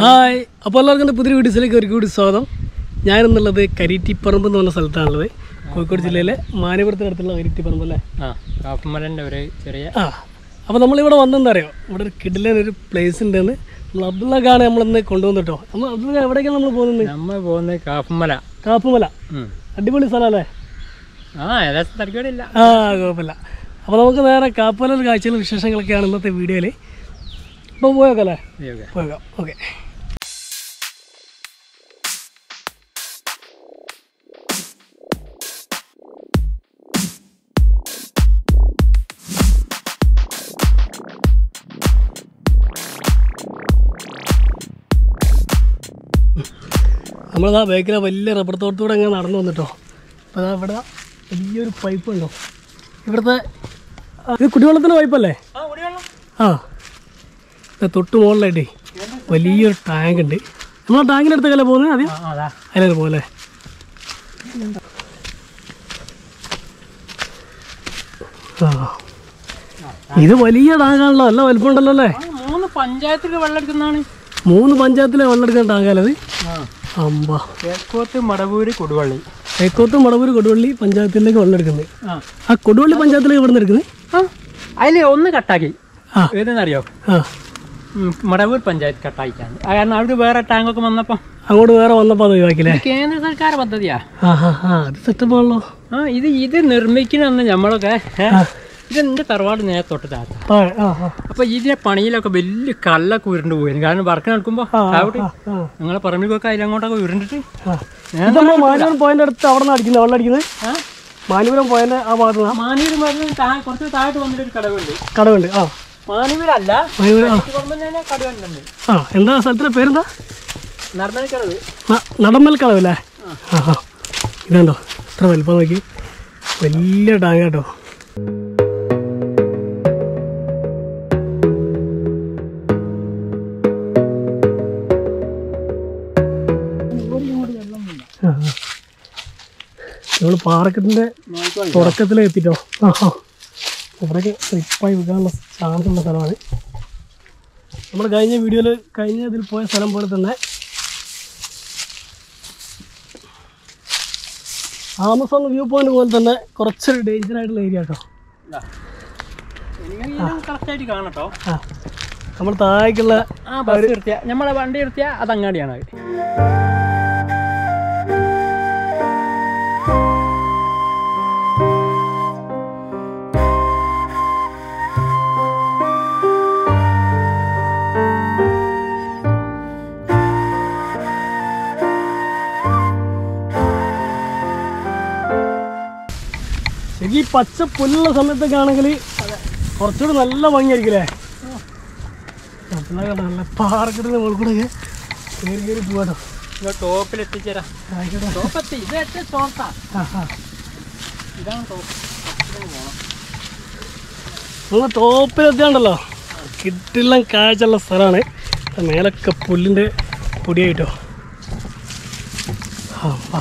Hi അപ്പോൾ എല്ലാവർക്കും എൻ്റെ പുതിയ വീഡിയോസിലേക്ക് ഒരു കൂടി സ്വാഗതം ഞാനെന്നുള്ളത് കരീറ്റിപ്പറമ്പ് എന്ന് പറഞ്ഞ സ്ഥലത്താണുള്ളത് കോഴിക്കോട് ജില്ലയിലെ മാനപുരത്തിനടുത്തുള്ള കരീറ്റിപ്പറമ്പ് അല്ലേ ആ കാപ്പമലൻ്റെ ഒരു ചെറിയ ആ അപ്പോൾ നമ്മളിവിടെ വന്നെന്താ അറിയോ ഇവിടെ ഒരു കിഡിലൻ ഒരു പ്ലേസ് ഉണ്ടെന്ന് നമ്മൾ അബ്ദുള്ള ഖാണ് നമ്മളിന്ന് കൊണ്ടുവന്നിട്ടോ നമ്മൾ അബ്ദുള്ള എവിടേക്കാണ് നമ്മൾ പോകുന്നത് നമ്മൾ പോകുന്നത് കാപ്പമല കാപ്പുമല ഉം. അടിപൊളി സ്ഥലമല്ലേ ആ ഏകദേശം തരക്കേടില്ല ആ കുഴപ്പമില്ല അപ്പോൾ നമുക്ക് നേരെ കാപ്പുമല കാഴ്ചകളും വിശേഷങ്ങളൊക്കെയാണ് ഇന്നത്തെ വീഡിയോയിൽ അപ്പോൾ പോയേക്കല്ലേ ഓക്കെ പോയേക്കാം ഓക്കെ നമ്മളിതാ ബേക്കിലെ വലിയ റബ്ബർ തോട്ടത്തൂടെ അങ്ങനെ നടന്നു വന്നിട്ടോ അപ്പോൾ അതാ ഇവിടെ വലിയൊരു പൈപ്പ് ഉണ്ടോ ഇവിടുത്തെ ആ, ഇത് കുടിവെള്ളത്തിൻ്റെ പൈപ്പല്ലേ ആ ഇത് തൊട്ട് മുകളിലായിട്ടേ വലിയൊരു ടാങ്ക് ഉണ്ട് നമ്മൾ ആ ടാങ്കിൻ്റെ അടുത്തേക്കല്ലേ പോകുന്നത് ആദ്യം ആ അതാ അതിലേ പോലെ ആ ഇത് വലിയ ടാങ്കാണല്ലോ നല്ല വലിപ്പമുണ്ടല്ലോ അല്ലേ ആ, മൂന്ന് പഞ്ചായത്തിൽ വെള്ളം എടുക്കുന്നതാണ് മൂന്ന് പഞ്ചായത്തിലെ വെള്ളം എടുക്കുന്ന ടാങ്കാലത് ആ അമ്പ തേക്കോത്ത് മടവൂര് കൊടുവള്ളി തേക്കോത്ത് മടവൂർ കൊടുവള്ളി പഞ്ചായത്തിലേക്ക് വെള്ളം എടുക്കുന്നത് ആ ആ കൊടുവള്ളി പഞ്ചായത്തിലേക്ക് ഇവിടെ നിന്ന് എടുക്കുന്നത് ആ അതിൽ ഒന്ന് കട്ടാക്കി ആ ഏതെന്നറിയോ ആ ഉം, മടവൂർ പഞ്ചായത്ത് കട്ടാക്കിയാണ് ആ, കാരണം അവിടെ വേറെ ടാങ്കൊക്കെ വന്നപ്പോൾ അങ്ങോട്ട് വേറെ വന്നപ്പോൾ അത് ഒഴിവാക്കില്ലേ കേന്ദ്ര സർക്കാർ പദ്ധതിയാ ആ ആ ആ അത് സെറ്റപ്പാണല്ലോ ആ ഇത് ഇത് നിർമ്മിക്കണമെന്ന് നമ്മളൊക്കെ ഏ, ഇത് എൻ്റെ തറവാട് നേരെ തൊട്ട് താത്ത ആ ആ ആ അപ്പൊ ഇതിന്റെ പണിയിലൊക്കെ വലിയ കല്ലൊക്കെ ഉരുണ്ട് പോയിരുന്നു കാരണം വർക്ക് നടക്കുമ്പോ അവിടെ ആ ആ ഞങ്ങളെ പറമ്പിലൊക്കെ അതിലങ്ങോട്ടൊക്കെ ഉരുണ്ടിട്ട് ആ ഇത് നമ്മൾ മാനൂരം പോയിന്റ് അടുത്ത് അവിടെ നിന്ന് അടിക്കുന്നത് വെള്ളം അടിക്കുന്നത് ആ മാനൂരം പോയിന്റ് ആ ഭാഗത്ത് നിന്നാ മാനൂര് മരുന്ന് താ- കുറച്ച് താഴോട്ട് വന്നിട്ടൊരു കടവുണ്ട് കടവുണ്ട് ആ മാനൂരല്ല മാനൂര് ആ തന്നെ കടവുണ്ട് ആ എന്താ സ്ഥലത്തിൻ്റെ പേരെന്താ നർമ്മലക്കടവ് ന- നടമ്മൽ കടവല്ലേ ആ ആ ഇതുണ്ടോ ഇത്ര വലിപ്പം നോക്കി വലിയ ടാങ്ക് കേട്ടോ നമ്മൾ പാറക്കെട്ടിൻ്റെ തുടക്കത്തിൽ എത്തിട്ടോ ആ ആ ഇവിടെയൊക്കെ സ്ലിപ്പായി വിൽക്കാനുള്ള ചാൻസ് ഉള്ള സ്ഥലമാണ് നമ്മൾ കഴിഞ്ഞ വീഡിയോയിൽ കഴിഞ്ഞ ഇതിൽ പോയ സ്ഥലം പോലെ തന്നെ ആമസോൺ വ്യൂ പോയിന്റ് പോലെ തന്നെ കുറച്ചൊരു ഡേഞ്ചർ ആയിട്ടുള്ള ഏരിയ കേട്ടോ കറക്റ്റ് ആയിട്ട് കാണട്ടോ ആ നമ്മൾ താഴേക്കുള്ള ആ ബസ് നിർത്തിയ നമ്മളെ വണ്ടി നിർത്തിയ അത് അങ്ങാടിയാണ് അത് ശരിക്കും ഈ പച്ച പുല്ലുള്ള സമയത്തൊക്കെ ആണെങ്കിൽ കുറച്ചുകൂടി നല്ല ഭംഗിയായിരിക്കും അല്ലേ അപ്പളാ കണ്ടോ, നല്ല പാറക്കെട്ടിന് മുകളിൽ കൂടെ ഒക്കെ കയറി കയറി പോവാട്ടോ ടോപ്പിൽ എത്തിച്ചേരാം ആയിക്കോട്ടെ ടോപ്പ് എത്തി ഇത് ഏറ്റവും ടോപ്പാ ആ ആ ഇതാണ് ടോപ്പ് നമ്മൾ ടോപ്പിലെത്തിയാണ്ടല്ലോ കിട്ടില്ല കാഴ്ചയുള്ള സ്ഥലമാണ് മേലൊക്കെ പുല്ലിൻ്റെ പൊടിയായിട്ടോ അപ്പാ.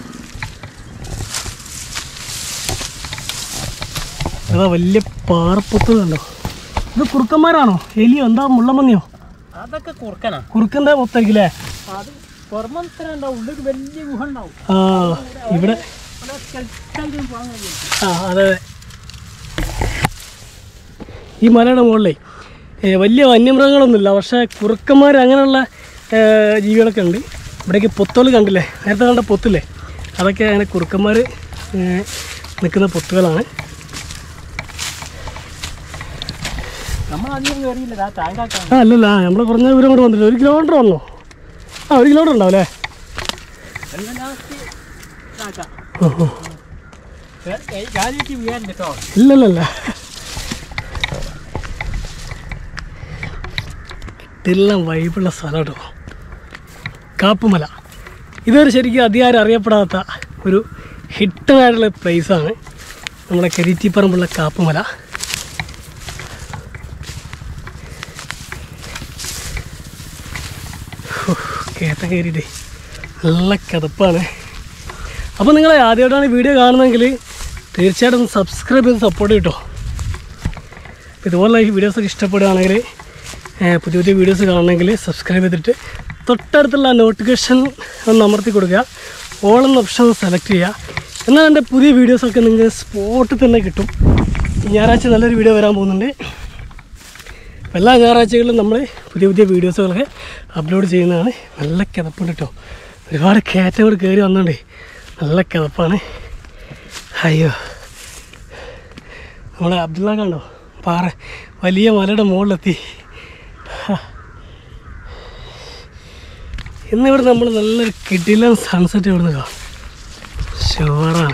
അതാ വലിയ പാറപ്പൊത്ത് കണ്ടോ ഇത് കുറുക്കന്മാരാണോ എലിയോ എന്താ മുള്ളമന്നിയോ അതൊക്കെ കുറുക്കനാ കുറുക്കൻ്റെ മൊത്തമായിരിക്കും അല്ലേ അത് പുറമെ ഉണ്ടാവും ഉള്ളിൽ വലിയ ഗുഹ ഉണ്ടാവും ആ ഇവിടെ അവിടെ skeleton പോകാൻ കഴിയും. ആ അതെ അതെ ഈ മലയുടെ മുകളിലേ ഏ, വലിയ വന്യമൃഗങ്ങളൊന്നുമില്ല പക്ഷേ കുറുക്കന്മാർ അങ്ങനെയുള്ള ഏ, ജീവികളൊക്കെ ഉണ്ട് ഇവിടേക്ക് പൊത്തുകൾ കണ്ടില്ലേ നേരത്തെ കണ്ട പൊത്തില്ലേ അതൊക്കെ അങ്ങനെ കുറുക്കന്മാർ നിൽക്കുന്ന പൊത്തുകളാണ് നമ്മൾ അധികം കയറിയില്ല ആ ടാങ്കാക്കാൻ ആ അല്ലല്ല നമ്മൾ കുറഞ്ഞ ദൂരം കൂടെ വന്നില്ല ഒരു കിലോമീറ്റർ വന്നോ ആ ഒരു കിലോമീറ്റർ ഉണ്ടാവും അല്ലേ എല്ലാം ലാസ്റ്റ് ഇതാക്കാം ഓ, ഓ. കാലിക്ക് വീഴാൻ കേട്ടോ ഇല്ലല്ലല്ല ഇതെല്ലാം വൈബുള്ള സ്ഥലം കേട്ടോ കാപ്പുമല ഇതൊരു ശരിക്കും അധികാരം അറിയപ്പെടാത്ത ഒരു ഹിറ്റനായിട്ടുള്ള പ്ലേസാണ് നമ്മുടെ കരീറ്റിപ്പറമ്പുള്ള കാപ്പുമല ഹോ, കേട്ട കയറിയിട്ടേ നല്ല കിതപ്പാണ് അപ്പോൾ നിങ്ങൾ ആദ്യമായിട്ടാണ് ഈ വീഡിയോ കാണുന്നതെങ്കിൽ തീർച്ചയായിട്ടും സബ്സ്ക്രൈബ് ചെയ്ത് സപ്പോർട്ട് കിട്ടോ അപ്പോൾ ഇതുപോലുള്ള ഈ വീഡിയോസൊക്കെ ഇഷ്ടപ്പെടുകയാണെങ്കിൽ ഏഹ്, പുതിയ പുതിയ വീഡിയോസ് കാണണമെങ്കിൽ സബ്സ്ക്രൈബ് ചെയ്തിട്ട് തൊട്ടടുത്തുള്ള നോട്ടിഫിക്കേഷൻ ഒന്ന് അമർത്തി കൊടുക്കുക ഓൾ എന്ന ഓപ്ഷൻ സെലക്ട് ചെയ്യുക എന്നാൽ എൻ്റെ പുതിയ വീഡിയോസൊക്കെ നിങ്ങൾക്ക് സ്പോട്ടിൽ തന്നെ കിട്ടും ഈ ഞായറാഴ്ച നല്ലൊരു വീഡിയോ വരാൻ പോകുന്നുണ്ട് അപ്പോൾ എല്ലാ ഞായറാഴ്ചകളിലും നമ്മൾ പുതിയ പുതിയ വീഡിയോസുകളൊക്കെ അപ്ലോഡ് ചെയ്യുന്നതാണ് നല്ല കിതപ്പുണ്ട് കേട്ടോ ഒരുപാട് കയറ്റങ്ങൾ കയറി വന്നുകൊണ്ടേ നല്ല കിതപ്പാണ് അയ്യോ നമ്മളെ അബ്ദുള്ള കണ്ടോ പാറ വലിയ മലയുടെ മുകളിലെത്തി ഇന്നിവിടെ നമ്മൾ നല്ലൊരു കിടിലൻ സൺസെറ്റ് ഇവിടുന്ന് കാണാം ഷുവറാണ്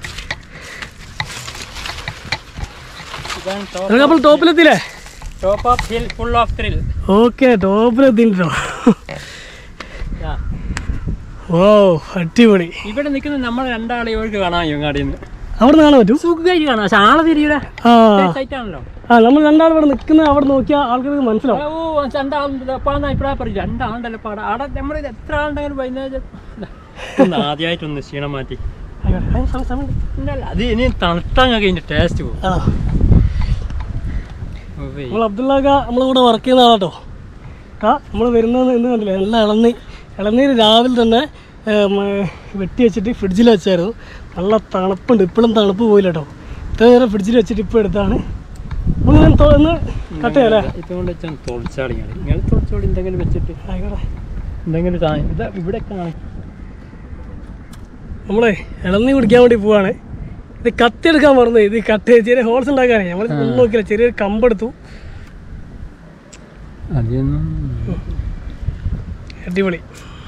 ഇതാണ് അതൊക്കെ നമ്മൾ ടോപ്പിലെത്തിയില്ലേ top of hill full of thrill okay ടോപ്പിലെത്തിട്ടോ ഓ അടിപൊളി ഇവിടെ നിൽക്കുന്ന നമ്മൾ രണ്ടാളെ ഇവർക്ക് കാണാം യുങ്ങാടിയിൽ നിന്ന് അവിടെ നിന്ന് കാണാൻ പറ്റും സുഖമായിട്ട് കാണാം പക്ഷെ ആളെ തിരിയൂല ആ സൈറ്റ് ആണല്ലോ ആ നമ്മൾ രണ്ടാൾ ഇവിടെ നിൽക്കുന്ന അവിടെ നോക്കിയാൽ ആൾക്കാർക്ക് മനസ്സിലാവും ഓ രണ്ടാളുണ്ട് അപ്പാന്ന് അഭിപ്രായം പറയും രണ്ടാളുണ്ടല്ലോ പാട അവിടെ നമ്മൾ എത്ര ആളുണ്ടെങ്കിലും വൈകുന്നേരം ഒന്ന് ആദ്യമായിട്ടൊന്ന് ക്ഷീണം മാറ്റി ആയിക്കോട്ടെ. ആ, സമയം- സമയമുണ്ട്. ഇല്ലല്ല, അത് ഇനി തണുത്താൻ അതിന്റെ ടേസ്റ്റ് പോകും ആ നമ്മൾ അബ്ദുള്ളക്ക നമ്മളെ കൂടെ വർക്ക് ചെയ്യുന്ന ആളാട്ടോ ആ നമ്മൾ വരുന്നത് എന്ന് കണ്ടില്ലേ നല്ല ഇളനീ ഇളനീര് രാവിലെ തന്നെ ഏ, മ, വെട്ടി വെച്ചിട്ട് ഫ്രിഡ്ജിൽ വെച്ചായിരുന്നു നല്ല തണുപ്പുണ്ട് ഇപ്പോഴും തണുപ്പ് പോയില്ല കേട്ടോ ഇത്ര നേരം ഫ്രിഡ്ജിൽ വെച്ചിട്ട് ഇപ്പോൾ എടുത്താണ് നമ്മളിങ്ങനെ തോ- ഒന്ന് കട്ട് ചെയ്യാം അല്ലേ ഇതുകൊണ്ട് വെച്ചാൽ തൊളിച്ചാടി നിങ്ങൾ തൊളിച്ചോടി എന്തെങ്കിലും വെച്ചിട്ട് ആയിക്കോട്ടെ എന്തെങ്കിലും സാധനം ഇതാ ഇവിടെ കാണാം നമ്മളെ ഇളനീ കുടിക്കാൻ വേണ്ടി പോവാണ് ഇത് കത്തിയെടുക്കാൻ മറന്നു ഇത് കട്ട് ചെറിയ ഹോൾസ് ഉണ്ടാക്കാനേ നമ്മൾ ഒന്നും നോക്കില്ല ചെറിയൊരു കമ്പെടുത്തു അതൊന്നും അടിപൊളി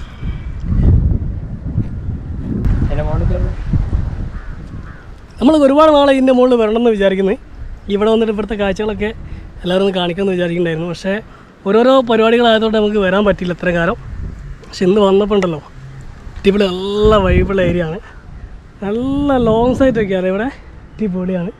അതിന്റെ മുകളിൽ നമ്മൾ ഒരുപാട് നാളെ ഇതിൻ്റെ മുകളിൽ വരണം എന്ന് വിചാരിക്കുന്നത് ഇവിടെ വന്നിട്ട് ഇവിടുത്തെ കാഴ്ചകളൊക്കെ എല്ലാവരും ഒന്ന് കാണിക്കാമെന്ന് വിചാരിക്കുന്നുണ്ടായിരുന്നു പക്ഷേ ഓരോരോ പരിപാടികളായതുകൊണ്ട് നമുക്ക് വരാൻ പറ്റിയില്ല ഇത്ര കാലം പക്ഷെ ഇന്ന് വന്നപ്പോൾ ഉണ്ടല്ലോ അടിപൊളി നല്ല വൈബിളുള്ള ഏരിയ ആണ് നല്ല ലോങ് സൈറ്റൊക്കെയാണ് ഇവിടെ അടിപൊളിയാണ്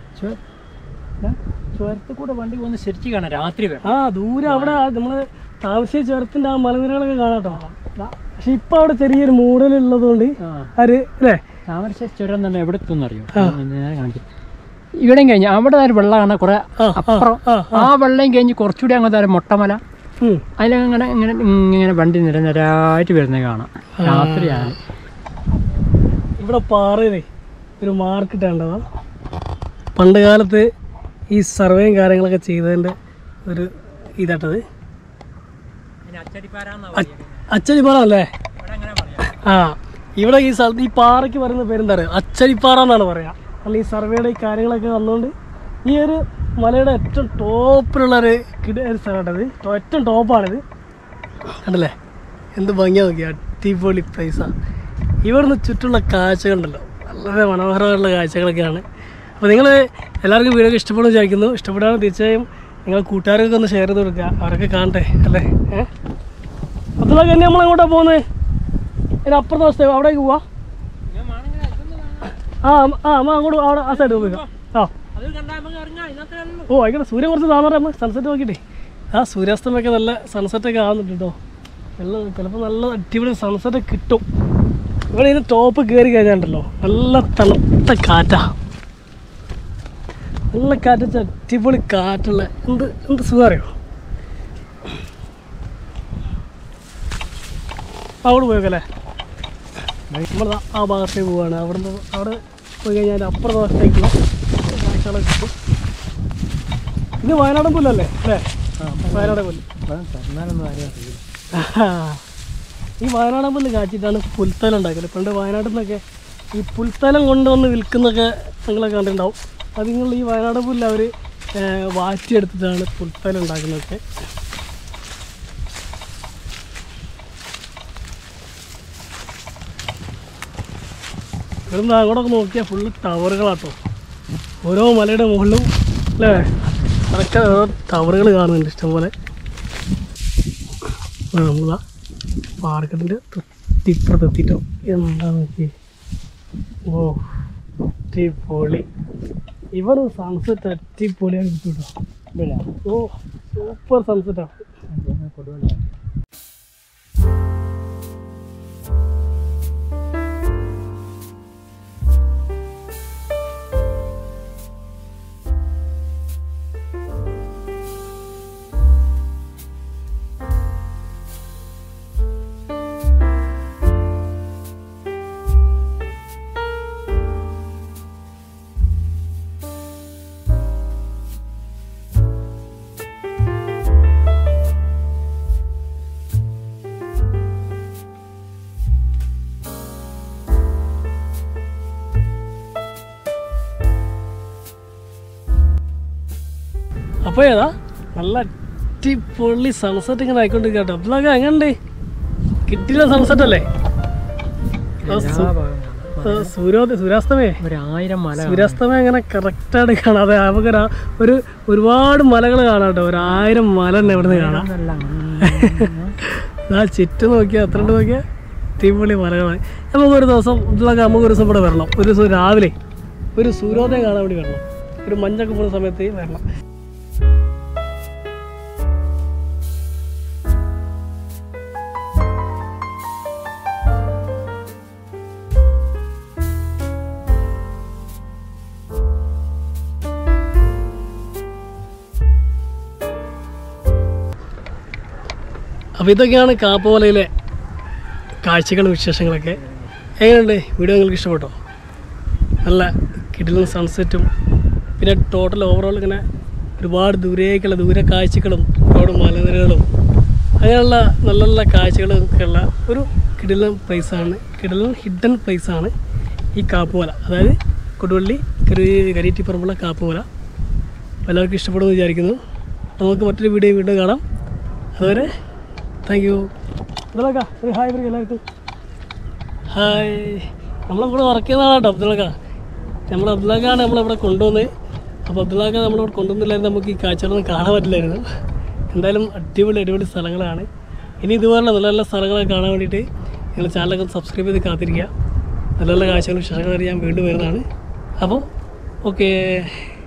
ചുരത്തിൽ കൂടെ വണ്ടി പോകുന്ന ശരിക്കും കാണാം രാത്രി വേണം ആ ദൂരെ അവിടെ നമ്മൾ താമസിച്ച ചുരത്തിൻ്റെ ആ മലനിരകളൊക്കെ കാണാം കേട്ടോ പക്ഷെ ഇപ്പം അവിടെ ചെറിയൊരു മൂടലുള്ളതുകൊണ്ട് ആ ആര് അല്ലേ താമരശ്ശേരി ചുരം തന്നെ എവിടെ എത്തുമെന്ന് അറിയോ ഞാൻ കാണിക്കാം ഇവിടെയും കഴിഞ്ഞ് അവിടെ ഒരു വെള്ളം കാണാൻ കുറെ ആ അപ്പുറം ആ ആ വെള്ളം കഴിഞ്ഞ് കുറച്ചുകൂടി അങ്ങോട്ട് ഒരു മൊട്ടമല ഉം. അതിലങ്ങനെ ഇങ്ങനെ ഇങ്ങനെ വണ്ടി നിരനിരായിട്ട് വരുന്നത് കാണാം രാത്രിയാണ് ഇവിടെ പാറയിലേ ഒരു മാർക്കറ്റ് ഉണ്ടതാ പണ്ട് കാലത്ത് ഈ സർവേയും കാര്യങ്ങളൊക്കെ ചെയ്തതിൻ്റെ ഒരു ഇതാട്ടത് അച്ചടിപ്പാറ അല്ലേ ആ ഇവിടെ ഈ സ്ഥലത്ത് ഈ പാറയ്ക്ക് പറയുന്ന പേരെന്താ പറയുക അച്ചടിപ്പാറ എന്നാണ് പറയുക അല്ല ഈ സർവേയുടെ ഈ കാര്യങ്ങളൊക്കെ വന്നുകൊണ്ട് ഈ ഒരു മലയുടെ ഏറ്റവും ടോപ്പിലുള്ള ഒരു കിട ഒരു സ്ഥലമാട്ടത് ഏറ്റവും ടോപ്പാണിത് കണ്ടല്ലേ എന്ത് ഭംഗിയാ നോക്കി അടിപൊളി പ്ലേസാണ് ഇവിടുന്ന് ചുറ്റുള്ള കാഴ്ചകളുണ്ടല്ലോ വളരെ മനോഹരമായിട്ടുള്ള കാഴ്ചകളൊക്കെയാണ് അപ്പോൾ നിങ്ങൾ എല്ലാവർക്കും വീഡിയോ ഇഷ്ടപ്പെടുന്നു വിചാരിക്കുന്നു ഇഷ്ടപ്പെടാൻ തീർച്ചയായും നിങ്ങൾ കൂട്ടുകാർക്കൊക്കെ ഒന്ന് ഷെയർ ചെയ്ത് കൊടുക്കുക അവരൊക്കെ കാണട്ടെ അല്ലേ ഏഹ് അതുപോലെ തന്നെ നമ്മൾ എങ്ങോട്ടാണ് പോകുന്നത് ഇതിന് അപ്പുറത്തെ വശത്തെ അവിടേക്ക് പോവാ ആ ആ അമ്മ അങ്ങോട്ട് അവിടെ ആ സൈഡ് പോയിക്കാം ആ ഓ ആയിക്കോട്ടെ സൂര്യൻ കുറച്ച് താമര അമ്മ സൺസെറ്റ് നോക്കിയിട്ടേ ആ സൂര്യാസ്തമയൊക്കെ നല്ല സൺസെറ്റൊക്കെ ആവുന്നുണ്ട് കേട്ടോ നല്ല ചിലപ്പോൾ നല്ല അടിപൊളി സൺസെറ്റ് കിട്ടും ഇവിടെ ഇതിന് ടോപ്പ് കയറി കഴിഞ്ഞാണ്ടല്ലോ നല്ല തണുത്ത കാറ്റാ നല്ല കാറ്റ് വെച്ചാൽ അടിപൊളി കാറ്റുള്ള എന്ത് എന്ത് സുഖം അറിയോ അവിടെ പോയേക്കല്ലേ നമ്മൾ ആ ഭാഗത്തേക്ക് പോവാണ് അവിടുന്ന് അവിടെ പോയി കഴിഞ്ഞാൽ അപ്പുറത്തെ ഭാഗത്തേക്കുള്ള കാഴ്ചകളൊക്കെ കിട്ടും ഇത് വയനാടൻ പുല്ലല്ലേ അല്ലേ വയനാടൻ പുല്ല് ആഹാ. ഈ വയനാടൻ പുല്ല് കാച്ചിട്ടാണ് പുൽത്തലം ഉണ്ടാക്കല് പണ്ട് വയനാട്ടിൽ നിന്നൊക്കെ ഈ പുൽത്തലം കൊണ്ടുവന്ന് വിൽക്കുന്നൊക്കെ നിങ്ങളൊക്കെ കണ്ടിട്ടുണ്ടാവും അത് നിങ്ങൾ ഈ വയനാടൻ പുല്ല് അവർ വാറ്റിയെടുത്തിട്ടാണ് പുൽത്തലം ഉണ്ടാക്കുന്നതൊക്കെ ഇവിടുന്ന് അങ്ങോട്ടൊക്കെ നോക്കിയാൽ ഫുള്ള് ടവറുകളാട്ടോ ഓരോ മലയുടെ മുകളിലും അല്ലേ അതൊക്കെ ഓരോ ടവറുകൾ കാണുന്നുണ്ട് ഇഷ്ടംപോലെ ആ നമ്മളാ പാർക്കറ്റിൻ്റെ തൊട്ടിപ്പുറത്ത് എത്തിട്ടോ എന്താ നോക്കി ഓ അടിപൊളി ഇവിടെ സൺസെറ്റ് അടിപൊളിയായി കിട്ടും ഓ സൂപ്പർ സൺസെറ്റാണ് അപ്പോൾ ഏതാ നല്ല അടിപൊളി സൺസെറ്റ് ഇങ്ങനെ ആയിക്കൊണ്ടിരിക്കുക കേട്ടോ അബ്ദുള്ളൊക്കെ എങ്ങനെയുണ്ട് കിട്ടിയില്ല സൺസെറ്റ് അല്ലേ ആ, സു- ആ, സൂര്യോദയ സൂര്യാസ്തമേ ഒരായിരം മല സൂര്യാസ്തമയം അങ്ങനെ കറക്റ്റായിട്ട് കാണാം അതെ നമുക്ക് ഒരു- ഒരു ഒരുപാട് മലകൾ കാണാം കേട്ടോ ഒരു ആയിരം മല തന്നെ ഇവിടുന്ന് കാണാം ആ ചുറ്റും നോക്കിയാൽ എത്ര ഉണ്ട് നോക്കിയാൽ അടിപൊളി മലകളാണ് നമുക്കൊരു ദിവസം ഇതിലൊക്കെ നമുക്ക് ഒരു ദിവസം ഇവിടെ വരണം ഒരു ദിവസം രാവിലെ ഒരു സൂര്യോദയം കാണാൻ വേണ്ടി വരണം ഒരു മഞ്ഞൊക്കെ പോകുന്ന സമയത്ത് വരണം അപ്പോൾ ഇതൊക്കെയാണ് കാപ്പോലയിലെ കാഴ്ചകളും വിശേഷങ്ങളൊക്കെ എങ്ങനെയുണ്ട് വീഡിയോ നിങ്ങൾക്ക് ഇഷ്ടപ്പെട്ടോ നല്ല കിടിലും സൺസെറ്റും പിന്നെ ടോട്ടൽ ഓവറോൾ ഇങ്ങനെ ഒരുപാട് ദൂരേക്കുള്ള ദൂര കാഴ്ചകളും ഒരുപാട് മലനിരകളും അങ്ങനെയുള്ള നല്ല നല്ല കാഴ്ചകളും ഒക്കെ ഉള്ള ഒരു കിടിലൻ പ്ലേസാണ് കിടിലൻ ഹിഡൻ പ്ലേസാണ് ഈ കാപ്പുമല അതായത് കൊടുവള്ളി കരു കരീറ്റിപ്പറമ്പുള്ള കാപ്പുമല അപ്പോൾ എല്ലാവർക്കും ഇഷ്ടപ്പെടുമെന്ന് വിചാരിക്കുന്നു നമുക്ക് മറ്റൊരു വീഡിയോ വീണ്ടും കാണാം അതുവരെ താങ്ക് യു അബ്ദുള്ളക്ക ഒരു ഹായ് പറയും എല്ലാവർക്കും ഹായ് നമ്മളിവിടെ വർക്ക് ചെയ്യുന്നതാണ് കേട്ടോ അബ്ദുള്ളക്ക നമ്മൾ അബ്ദുള്ളക്കാണ് നമ്മളിവിടെ കൊണ്ടുവന്നത് അപ്പോൾ അബ്ദുള്ളക്ക നമ്മളിവിടെ കൊണ്ടുവന്നില്ലായിരുന്നു നമുക്ക് ഈ കാഴ്ചകളൊന്നും കാണാൻ പറ്റില്ലായിരുന്നു എന്തായാലും അടിപൊളി അടിപൊളി സ്ഥലങ്ങളാണ് ഇനി ഇതുപോലുള്ള നല്ല നല്ല സ്ഥലങ്ങളൊക്കെ കാണാൻ വേണ്ടിയിട്ട് നിങ്ങൾ ചാനലൊക്കെ സബ്സ്ക്രൈബ് ചെയ്ത് കാത്തിരിക്കുക നല്ല നല്ല കാഴ്ചകളും വിശേഷങ്ങളും അറിയാൻ വീണ്ടും വരുന്നതാണ് അപ്പോൾ ഓക്കേ